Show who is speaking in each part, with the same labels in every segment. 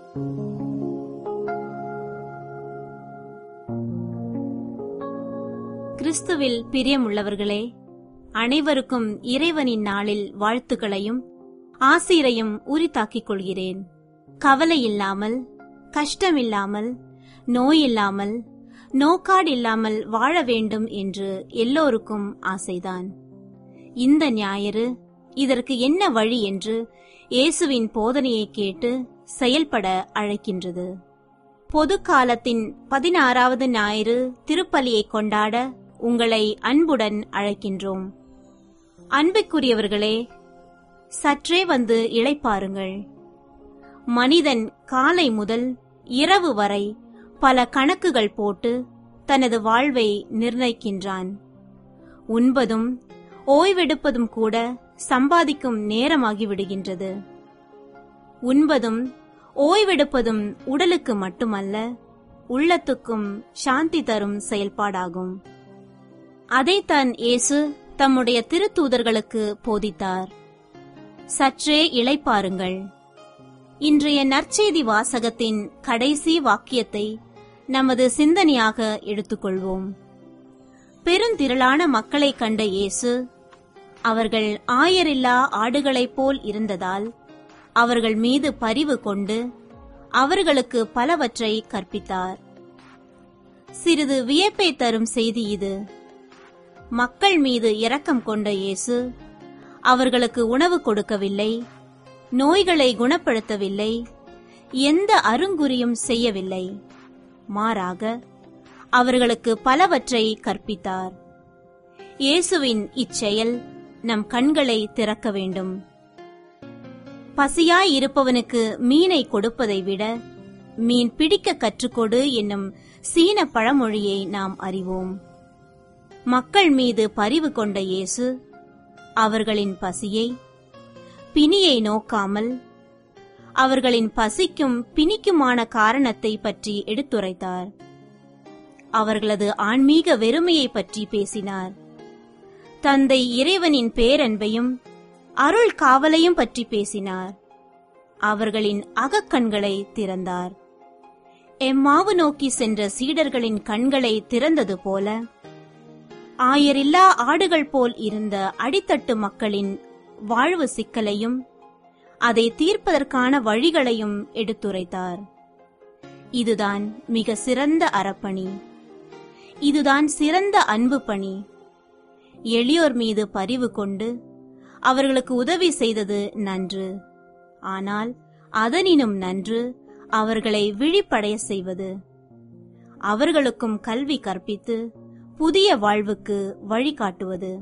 Speaker 1: கிறிஸ்துவில் பிரியமுள்ளவர்களே அனைவருக்கும் இறைவனின் நாளில் வாழ்த்துக்களையும் ஆசீரையும் உரித்தாக்கிக் கொள்கிறேன் கவலை இல்லாமல் கஷ்டமில்லாமல் நோய் இல்லாமல் நோக்காடு இல்லாமல் வாழ வேண்டும் என்று எல்லோருக்கும் ஆசைதான் இந்த ஞாயிறு இதற்கு என்ன வழி என்று இயேசுவின் போதனையை கேட்டு செயல்பட அழைக்கின்றது பொது காலத்தின் பதினாறாவது ஞாயிறு திருப்பலியை கொண்டாட உங்களை அன்புடன் அழைக்கின்றோம் அன்புக்குரியவர்களே சற்றே வந்து இளைப்பாருங்கள் மனிதன் காலை முதல் இரவு வரை பல கணக்குகள் போட்டு தனது வாழ்வை நிர்ணயிக்கின்றான் உண்பதும் ஓய்வெடுப்பதும் கூட சம்பாதிக்கும் நேரமாகி விடுகின்றது உண்பதும் ஓய்வெடுப்பதும் உடலுக்கு மட்டுமல்ல உள்ளத்துக்கும் சாந்தி தரும் செயல்பாடாகும் அதைத்தான் இயேசு தம்முடைய திருத்தூதர்களுக்கு போதித்தார் சற்றே இளைப்பாருங்கள் இன்றைய நற்செய்தி வாசகத்தின் கடைசி வாக்கியத்தை நமது சிந்தனையாக எடுத்துக்கொள்வோம் பெருந்திரளான மக்களைக் கண்ட இயேசு அவர்கள் ஆயரில்லா ஆடுகளைப் போல் இருந்ததால் அவர்கள் மீது பரிவு கொண்டு அவர்களுக்கு பலவற்றை கற்பித்தார் சிறிது வியப்பை தரும் செய்தி இது மக்கள் மீது இரக்கம் கொண்ட இயேசு அவர்களுக்கு உணவு கொடுக்கவில்லை நோய்களை குணப்படுத்தவில்லை எந்த அருங்குறியும் செய்யவில்லை மாறாக அவர்களுக்கு பலவற்றை கற்பித்தார் இயேசுவின் இச்செயல் நம் கண்களை திறக்க வேண்டும் பசியாய் இருப்பவனுக்கு மீனை கொடுப்பதை விட மீன் பிடிக்க கற்றுக்கொடு என்னும் சீன பழமொழியை நாம் அறிவோம் மக்கள் மீது பரிவு கொண்ட இயேசு அவர்களின் பசியை பிணியை நோக்காமல் அவர்களின் பசிக்கும் பிணிக்குமான காரணத்தை பற்றி எடுத்துரைத்தார் அவர்களது ஆன்மீக வெறுமையை பற்றி பேசினார் தந்தை இறைவனின் பேரன்பையும் அருள் காவலையும் பற்றி பேசினார் அவர்களின் அகக்கண்களை திறந்தார் எம்மாவு நோக்கி சென்ற சீடர்களின் கண்களை திறந்தது போல ஆயரில்லா ஆடுகள் போல் இருந்த அடித்தட்டு மக்களின் வாழ்வு சிக்கலையும் அதை தீர்ப்பதற்கான வழிகளையும் எடுத்துரைத்தார் இதுதான் மிக சிறந்த அறப்பணி இதுதான் சிறந்த அன்பு பணி எளியோர் மீது பரிவு கொண்டு அவர்களுக்கு உதவி செய்தது நன்று ஆனால் அதனினும் நன்று அவர்களை விழிப்படைய செய்வது அவர்களுக்கும் கல்வி கற்பித்து புதிய வாழ்வுக்கு வழிகாட்டுவது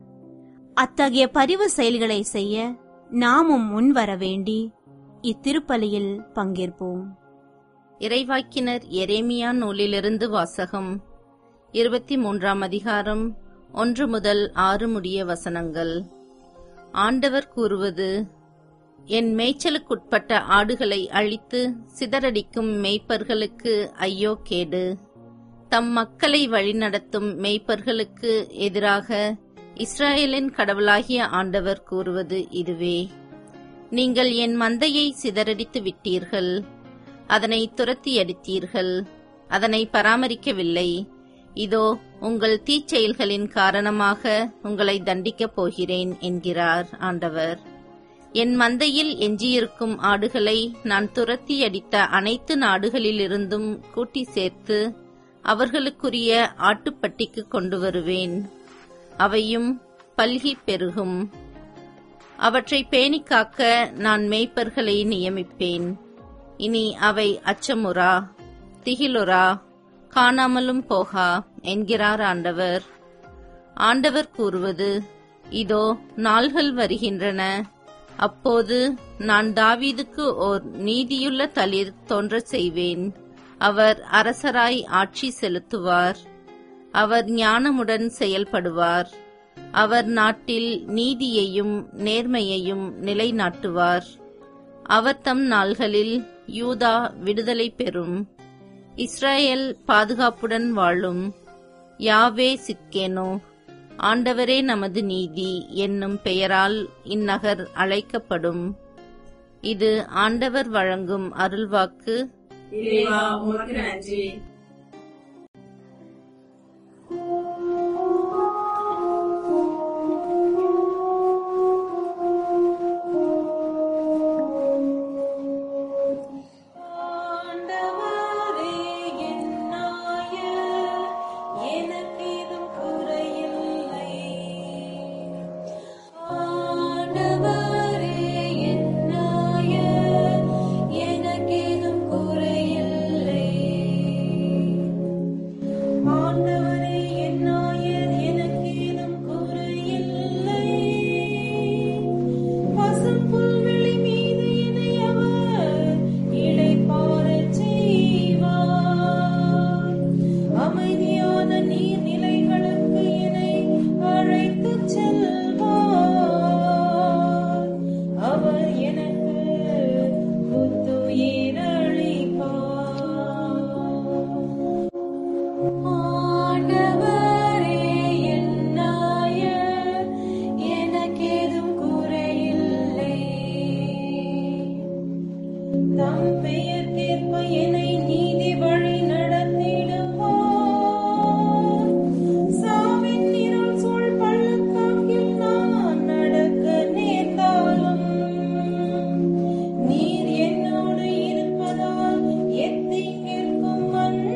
Speaker 1: அத்தகைய பரிவு செயல்களை செய்ய நாமும் முன்வர வேண்டி இத்திருப்பலியில் பங்கேற்போம்
Speaker 2: இறைவாக்கினர் எரேமியா நூலிலிருந்து வாசகம் இருபத்தி மூன்றாம் அதிகாரம் ஒன்று முதல் ஆறு முடிய வசனங்கள் ஆண்டவர் கூறுவது என் மேய்ச்சலுக்குட்பட்ட ஆடுகளை அழித்து சிதறடிக்கும் மேய்ப்பர்களுக்கு ஐயோ கேடு தம் மக்களை வழிநடத்தும் மேய்ப்பர்களுக்கு எதிராக இஸ்ராயேலின் கடவுளாகிய ஆண்டவர் கூறுவது இதுவே நீங்கள் என் மந்தையை சிதறடித்து விட்டீர்கள் அதனை துரத்தி அடித்தீர்கள் அதனை பராமரிக்கவில்லை இதோ உங்கள் தீச்செயல்களின் காரணமாக உங்களை தண்டிக்கப் போகிறேன் என்கிறார் ஆண்டவர் என் மந்தையில் எஞ்சியிருக்கும் ஆடுகளை நான் துரத்தி அடித்த அனைத்து நாடுகளிலிருந்தும் கூட்டி சேர்த்து அவர்களுக்குரிய ஆட்டுப்பட்டிக்கு கொண்டு வருவேன் அவையும் பல்கி பெருகும் அவற்றை பேணிக் காக்க நான் மேய்ப்பர்களை நியமிப்பேன் இனி அவை அச்சமுறா திகிலுறா காணாமலும் போகா என்கிறார் ஆண்டவர் ஆண்டவர் கூறுவது இதோ நாள்கள் வருகின்றன அப்போது நான் தாவீதுக்கு ஓர் நீதியுள்ள தளிர் தோன்றச் செய்வேன் அவர் அரசராய் ஆட்சி செலுத்துவார் அவர் ஞானமுடன் செயல்படுவார் அவர் நாட்டில் நீதியையும் நேர்மையையும் நிலைநாட்டுவார் அவர் தம் நாள்களில் யூதா விடுதலை பெறும் இஸ்ரேல் பாதுகாப்புடன் வாழும் யாவே சித்கேனோ ஆண்டவரே நமது நீதி என்னும் பெயரால் இந்நகர் அழைக்கப்படும் இது ஆண்டவர் வழங்கும் அருள்வாக்கு
Speaker 3: இறைவா உமக்கு நன்றி
Speaker 4: ஆண்டவரே என் நாயர், எனக்கேதும் குறையில்லை. ஆண்டவரே என் நாயர், எனக்கேதும் குறையில்லை. ஆண்டவரே என் நாயர், எனக்கேதும் குறையில்லை. பசும் புல்வெளி மீது என்னை அவர் இளைப்பாறச் செய்வார். அமைதியான நீர்நிலைகளுக்கு என்னை அழைத்துச் செல்வார். அவர் எனக்கு புத்துயிர் அளிப்பார். ஆண்டவரே என் நாயர், எனக்கேதும் குறையில்லை. தம் பெயர்க்கேற்ப என்னை நீதி வழி நடத்திடுவார். சாவின் இருள் சூழ் பள்ளத்தாக்கில் நான் நடக்க நேர்ந்தாலும் நீர் என்னோடு இருப்பதால் எத்தீங்கிற்கும்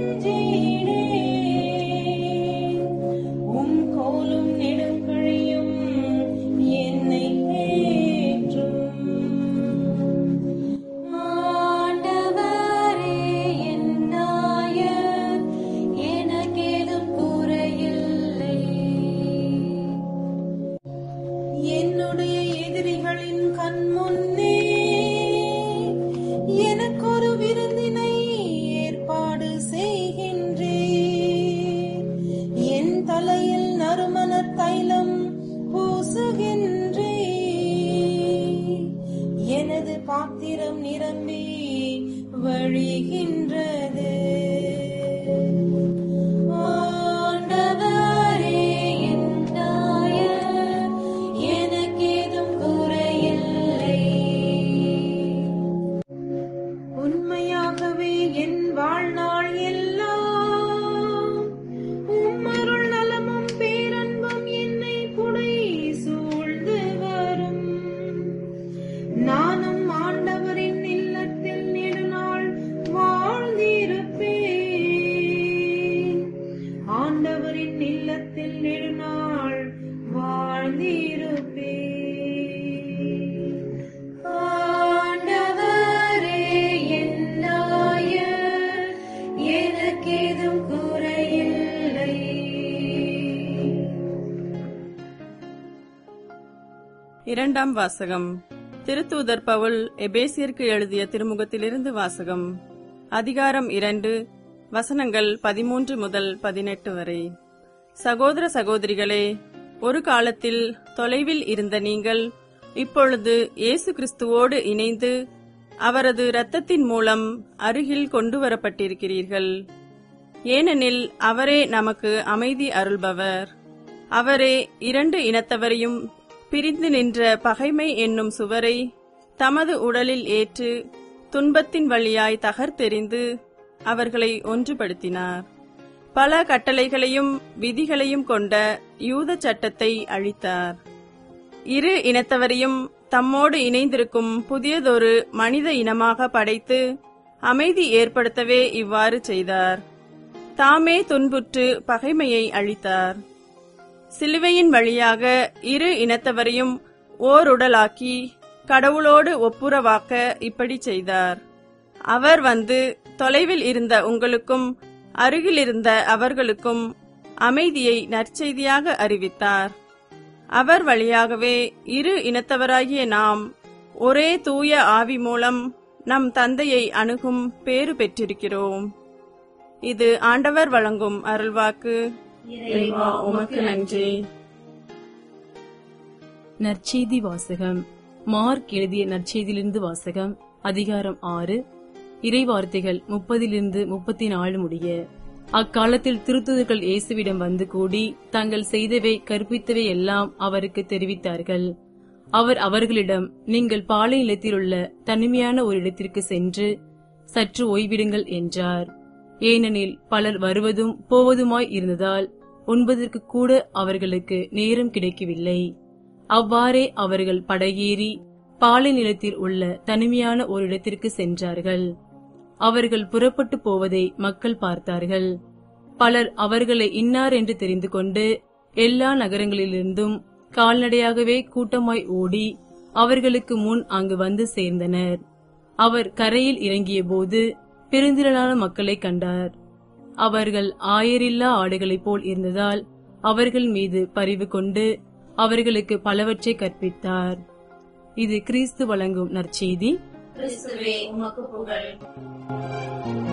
Speaker 4: அஞ்சேனேன். உம் கோலும் நெடுங்கழியும் என்னை தேற்றும். ஆண்டவரே என் நாயர், எனக்கேதும் குறையில்லை. என்னுடைய எதிரிகளின் கண் முன்னே எனக்கொரு விருந்தினை ஏற்பாடு செய்கின்றேன் என் தலையில் நறுமணத் தைலம் பூசுகின்றேன் எனது பாத்திரம் நிரம்பி வழிகின்றது ஆண்டவரே என் நாயர், எனக்கேதும் குறையில்லை. உண்மையாகவே என் வாழ்நாள் எல்லாம் உம்மருள் நலமும் பேரன்பும் என்னை புடை சூழ்ந்து வரும் நானும் ஆண்டவரின் இல்லத்தில் நெடுநாள் வாழ்ந்திருப்பேன் ஆண்டவரின் இல்லத்தில் நெடுநாள் வாழ்ந்திருப்பேன் ஆண்டவரே என் நாயர், எனக்கேதும் குறையில்லை
Speaker 3: இரண்டாம் வாசகம் திருத்தூதர் பவுல் எபேசியருக்கு எழுதிய திருமுகத்திலிருந்து வாசகம் அதிகாரம் இரண்டு வசனங்கள் பதிமூன்று முதல் பதினெட்டு வரை சகோதர சகோதரிகளே ஒரு காலத்தில் தொலைவில் இருந்த நீங்கள் இப்பொழுது இயேசு கிறிஸ்துவோடு இணைந்து அவரது இரத்தத்தின் மூலம் அருகில் கொண்டு வரப்பட்டிருக்கிறீர்கள் ஏனெனில் அவரே நமக்கு அமைதி அருள்பவர் அவரே இரண்டு இனத்தவரையும் பிரிந்து நின்ற பகைமை என்னும் சுவரை தமது உடலில் ஏற்று துன்பத்தின் வழியாய் தகர்த்தெறிந்து அவர்களை ஒன்றுபடுத்தினார் பல கட்டளைகளையும் விதிகளையும் கொண்ட யூத சட்டத்தை அழித்தார் இரு இனத்தவரையும் தம்மோடு இணைந்திருக்கும் புதியதொரு மனித இனமாக படைத்து அமைதி ஏற்படுத்தவே இவ்வாறு செய்தார் தாமே துன்புற்று பகைமையை அழித்தார் சிலுவையின் வழியாக இரு இனத்தவரையும் ஓருடலாக்கி கடவுளோடு ஒப்புரவாக்க இப்படி செய்தார் அவர் வந்து தொலைவில் இருந்த உங்களுக்கும் அருகில் இருந்த அவர்களுக்கும் அமைதியை நற்செய்தியாக அறிவித்தார் அவர் வழியாகவே இரு இனத்தவராகிய நாம் ஒரே தூய ஆவி மூலம் நம் தந்தையை அணுகும் பேறு பெற்றிருக்கிறோம் இது ஆண்டவர் வழங்கும் அருள்வாக்கு இறைவா உமக்கு நன்றி
Speaker 5: நற்செய்தி வாசகம் மார்க் எழுதிய நற்செய்தியிலிருந்து வாசகம் அதிகாரம் ஆறு இறைவார்த்தைகள் முப்பதிலிருந்து முப்பத்தி நாலு முடிய அக்காலத்தில் திருத்துதர்கள் இயேசுவிடம் வந்து கூடி தாங்கள் செய்தவை கற்பித்தவை எல்லாம் அவருக்கு தெரிவித்தார்கள் அவர் அவர்களிடம் நீங்கள் பாலை நிலத்தில் உள்ள தனிமையான ஒரு இடத்திற்கு சென்று சற்று ஓய்விடுங்கள் என்றார் ஏனெனில் பலர் வருவதும் போவதுமாய் இருந்ததால் உண்பதற்கு கூட அவர்களுக்கு நேரம் கிடைக்கவில்லை அவ்வாறே அவர்கள் படகேறி பாலை நிலத்தில் உள்ள தனிமையான ஒரு இடத்திற்கு சென்றார்கள் அவர்கள் புறப்பட்டு போவதை மக்கள் பார்த்தார்கள் பலர் அவர்களை இன்னார் என்று தெரிந்து கொண்டு எல்லா நகரங்களிலிருந்தும் கால்நடையாகவே கூட்டமாய் ஓடி அவர்களுக்கு முன் அங்கு வந்து சேர்ந்தனர் அவர் கரையில் இறங்கிய போது பெருந்திரளான மக்களை கண்டார் அவர்கள் ஆயரில்லா ஆடுகளைப் போல் இருந்ததால் அவர்கள் மீது பரிவு கொண்டு அவர்களுக்கு பலவற்றை கற்பித்தார் இது கிறிஸ்து வழங்கும் நற்செய்தி
Speaker 2: கிறிஸ்துவே உமக்கு புகழ்